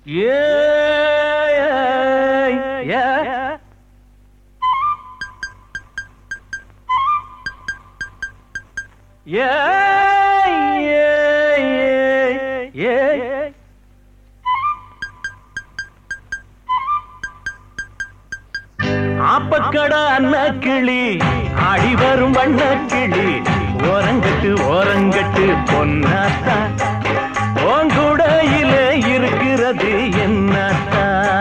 ஏய், ஏய். ஏய், ஏய், ஏய், ஏய். ஆப்பக்கட அன்ன கிளி ஆடி வரும் வண்ண கிளி ஓரங்கட்டு ஓரங்கட்டு பொன்னாத்தா ஓங்குடையில இருக்கிறது என்னத்தா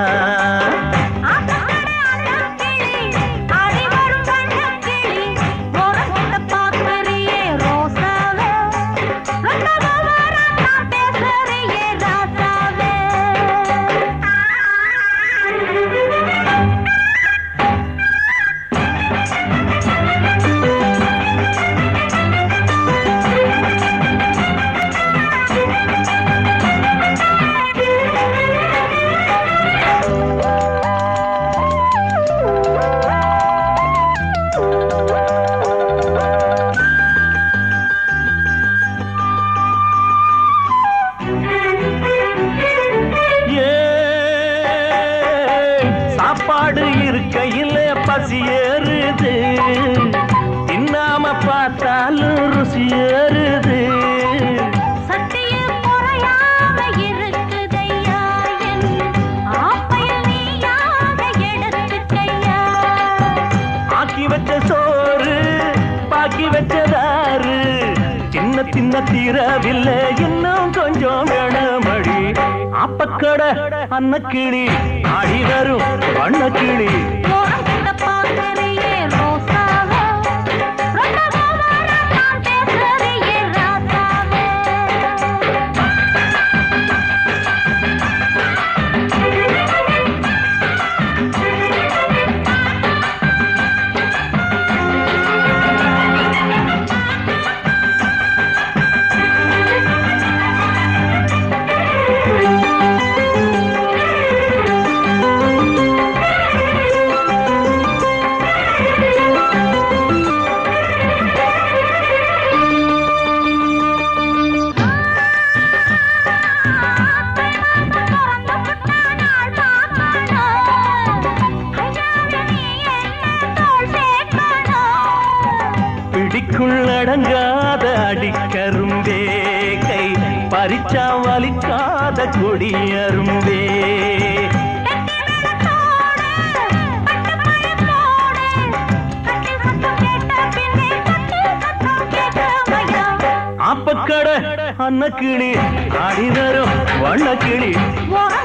ஏய், சாப்பாடு இருக்கையில் பசி ஏறுது தின்னாம பார்த்தாலும் ருசி ஏறுது ஆக்கி வச்ச சோறு பாக்கி வச்சதாரு சின்ன சின்ன தீரவில்லை இன்னும் கொஞ்சம் வேணமடி அப்பக்கட அன்னக்கிளி ஆடி வரும் வண்ணக்கிளி பிடிக்குள் அடங்காத அடிக்கரும்பே கை பறிச்சா வலிக்காத கொடியரும்பே ஆப்பக்கட அன்னக்கிளி ஆடி வரும் வண்ணக்கிளி ஓர